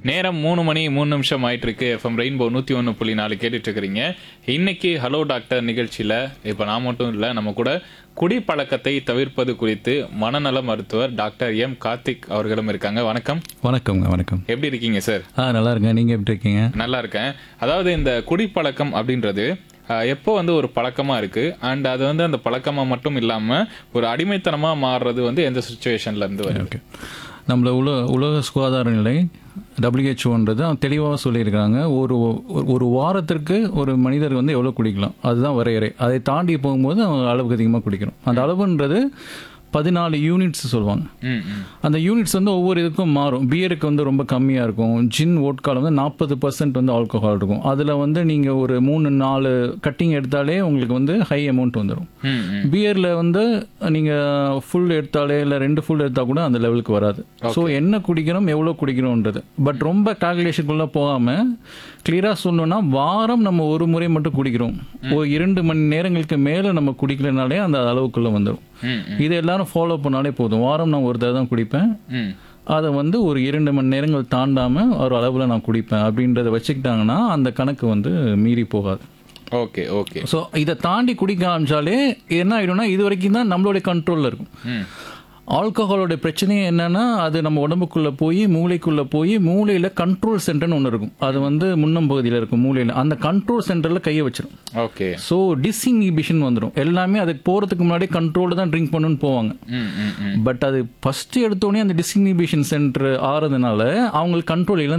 நேரம் மூணு மணி மூணு நிமிஷம் ஆயிட்டு இருக்கு எஃப்எம் ரெயின்போ நூற்றி ஒன்று புள்ளி நாலு கேட்டுட்டு இருக்கிறீங்க இன்னைக்கு ஹலோ டாக்டர் நிகழ்ச்சியில் இப்போ நான் மட்டும் இல்லை நம்ம கூட குடிப்பழக்கத்தை தவிர்ப்பது குறித்து மனநல மருத்துவர் டாக்டர் எம் கார்த்திக் அவர்களும் இருக்காங்க வணக்கம் வணக்கம்ங்க வணக்கம் எப்படி இருக்கீங்க சார் ஆ நல்லா இருக்கேன் நீங்கள் எப்படி இருக்கீங்க நல்லா இருக்கேன் அதாவது இந்த குடிப்பழக்கம் அப்படின்றது அஹ், எப்போ வந்து ஒரு பழக்கமா இருக்கு அண்ட் அது வந்து அந்த பழக்கமா மட்டும் இல்லாம ஒரு அடிமைத்தனமா மாறுறது வந்து எந்த சுச்சுவேஷன்ல இருந்து வருது ஓகே நம்மள உலக உலக சுகாதார நிலை டபிள்யூஹெச்ஓன்றது தெளிவாக சொல்லியிருக்காங்க ஒரு ஒரு- ஒரு வாரத்திற்கு ஒரு மனிதர் வந்து எவ்வளோ குடிக்கலாம் அதுதான் வரையறை அதை தாண்டி போகும்போது அவங்க அளவுக்கு அதிகமாக குடிக்கணும் அந்த அளவுன்றது பதினாலு யூனிட்ஸ் சொல்லுவாங்க ம் ம் அந்த யூனிட்ஸ் வந்து ஒவ்வொரு இதுக்கும் மாறும் பியருக்கு வந்து ரொம்ப கம்மியாக இருக்கும் ஜின் ஓட்கால் வந்து நாற்பது பர்சன்ட் வந்து ஆல்கஹால் இருக்கும் அதில் வந்து நீங்கள் ஒரு மூணு நாலு கட்டிங் எடுத்தாலே உங்களுக்கு வந்து ஹை அமௌண்ட் வந்துடும் ம் ம் பியரில் வந்து நீங்கள் ஃபுல் எடுத்தாலே இல்லை ரெண்டு ஃபுல் எடுத்தால் கூட அந்த லெவலுக்கு வராது ஸோ என்ன குடிக்கணும் எவ்வளோ குடிக்கணுன்றது பட் ரொம்ப கால்குலேஷனுக்குள்ளே போகாமல் கிளியராக சொல்லணும்னா வாரம் நம்ம ஒரு முறை மட்டும் குடிக்கிறோம் ஒரு இரண்டு மணி நேரங்களுக்கு மேலே நம்ம குடிக்கலனாலே அந்த அளவுக்குள்ளே வந்துடும் ம் இதை எல்லாரும் ஃபாலோ பண்ணாலே போதும் வாரம் நான் ஒரு தடவை தான் குடிப்பேன் ம் அதை வந்து ஒரு இரண்டு மணி நேரங்கள் தாண்டாமல் ஒரு அளவில் நான் குடிப்பேன் அப்படின்றத வச்சுக்கிட்டாங்கன்னா அந்த கணக்கு வந்து மீறி போகாது ஓகே ஓகே ஸோ இதை தாண்டி குடிக்க ஆரம்பிச்சாலே என்ன ஆயிடும்னா இது வரைக்கும் தான் நம்மளுடைய கண்ட்ரோலில் இருக்கும் ம் ஆல்கஹாலோட பிரச்சனையே என்னன்னா அது நம்ம உடம்புக்குள்ள போய் மூளைக்குள்ள போய் மூளையில கண்ட்ரோல் சென்டர்னு ஒன்று இருக்கும் அது வந்து முன்னம் பகுதியில் இருக்கும் மூளையில அந்த கண்ட்ரோல் சென்டர்ல கையை வச்சிடும் ஓகே ஸோ டிஸ்இன்ஹிபிஷன் வந்துடும் எல்லாமே அதுக்கு போறதுக்கு முன்னாடி கண்ட்ரோல் தான் ட்ரிங்க் பண்ணணும்னு போவாங்க ம் ம் ம் பட் அது ஃபர்ஸ்ட் எடுத்தோடனே அந்த டிஸ்இன்ஹிபிஷன் சென்டர் ஆறதுனால அவங்களுக்கு கண்ட்ரோல்